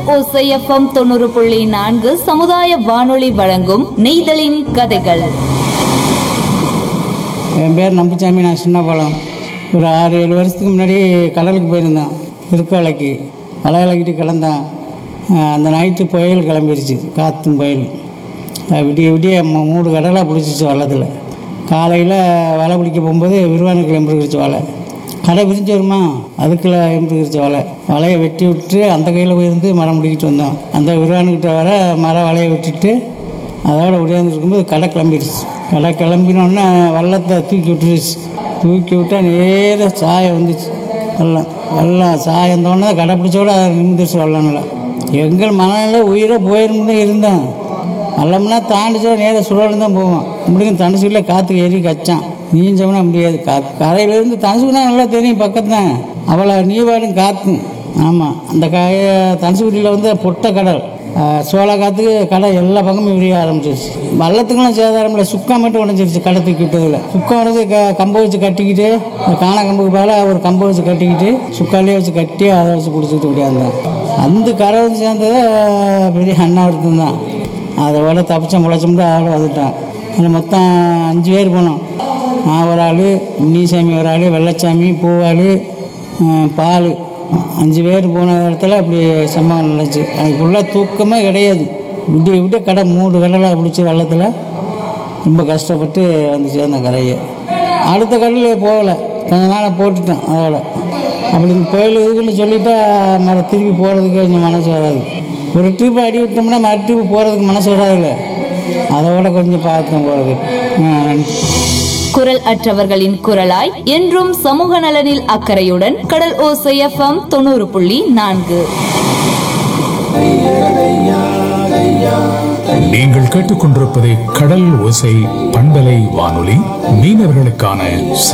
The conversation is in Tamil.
ஓசைஎஃப்எம் தொண்ணூறு புள்ளி நான்கு சமுதாய வானொலி வழங்கும் நெய்தலின் கதைகள் என் பேர் நம்பிச்சாமி நான் சின்ன பழம் ஒரு ஆறு ஏழு வருஷத்துக்கு முன்னாடி கடலுக்கு போயிருந்தேன் திருக்கோலைக்கு வலை விளக்கிட்டு கிடந்தேன் அஹ் அந்த நைட்டு புயல் கிளம்பிருச்சு காற்றும் புயல் அஹ் விடிய விடிய மூ- மூணு கடலாக பிடிச்சிச்சு வள்ளத்தில் காலையில் வலை பிடிக்க போகும்போது விரிவான கிளம்பிருச்சு வலை கடை விரிஞ்சு வருமா அதுக்குள்ள எம்பிருச்சு வலை வலையை வெட்டி விட்டு அந்த கையில் போயிருந்து மரம் பிடிக்கிட்டு வந்தோம் அந்த விரிவானுக்கிட்ட வர மரம் வலையை வெட்டிட்டு அதோட ஒடியாந்து இருக்கும்போது கடை கிளம்பிடுச்சு கடை கிளம்பினோடனே வள்ளத்தை தூக்கி விட்டுருச்சு தூக்கி விட்டா நேராக சாயம் வந்துச்சு வெள்ளம் வெள்ளம் சாயம் தோணுதான் கடை பிடிச்சோட அதை நிமிந்துச்சு வெள்ளம்ல எங்கள் மனநில உயிரை போயிருந்து இருந்தேன் வெள்ளம்னா தாண்டிச்சோட நேராக சுழலும் தான் போவோம் முடியும் தனுசுக்குள்ளே காற்றுக்கு ஏறி கச்சான் நீஞ்சோம்னா முடியாது கா கரையிலேருந்து தனுசுக்குனா நல்லா தெரியும் பக்கத்து தான் அவ்வளோ நீவாடும் காற்று ஆமாம் அந்த காய தனுசுக்குடியில் வந்து பொட்டை கடல் ஆஹ் சோள காற்றுக்கு கடை எல்லா பக்கமும் விரிய ஆரம்பிச்சிருச்சு வள்ளத்துக்கெல்லாம் சேதாரம் இல்லை சுக்கா மட்டும் உடஞ்சிருச்சு கடை தூக்கி விட்டதில் சுக்கம் உடஞ்சி க கம்பை வச்சு கட்டிக்கிட்டு இந்த காண கம்புக்கு மேலே ஒரு கம்பை வச்சு கட்டிக்கிட்டு சுக்காலே வச்சு கட்டி அதை வச்சு பிடிச்சிட்டு ஓடியாந்தேன் அந்த கரை வந்து சேர்ந்தது பெரிய அண்ணா ஒருத்தன் தான் அதோட தப்பிச்சோம் முளைச்சோம்னு ஆள் வந்துட்டான் அதில் மொத்தம் அஞ்சு பேர் போனோம் நான் ஒரு ஆள் முனிசாமி ஒரு ஆள் வெள்ளச்சாமி பூவாள் பால் அஞ்சு பேர் போன இடத்துல அப்படி சம்பவம் நடந்துச்சு எனக்கு ஃபுல்லாக தூக்கமே கிடையாது விட்டு விட்டு கடை மூணு கடலாக பிடிச்சி வெள்ளத்தில் ரொம்ப கஷ்டப்பட்டு வந்து சேர்ந்தேன் கரையை அடுத்த கடலில் போகலை கொஞ்ச நாள் போட்டுட்டேன் அதோட அப்படி இந்த கோயில் இதுக்குன்னு சொல்லிட்டா மறு திருப்பி போகிறதுக்கு கொஞ்சம் மனசு வராது ஒரு ட்ரிப் அடி விட்டோம்னா மறு ட்ரிப் போகிறதுக்கு மனசு வராதுல்ல அதோட கொஞ்சம் பார்த்தேன் போகிறதுக்கு ஆ நன்றி குரல் அற்றவர்களின் குரலாய் என்றும் சமூக நலனில் அக்கறையுடன் கடல் ஓசை எஃப்எம் தொண்ணூறு புள்ளி நான்கு நீங்கள் கேட்டுக்கொண்டிருப்பது கடல் ஓசை பண்பலை வானொலி மீனவர்களுக்கான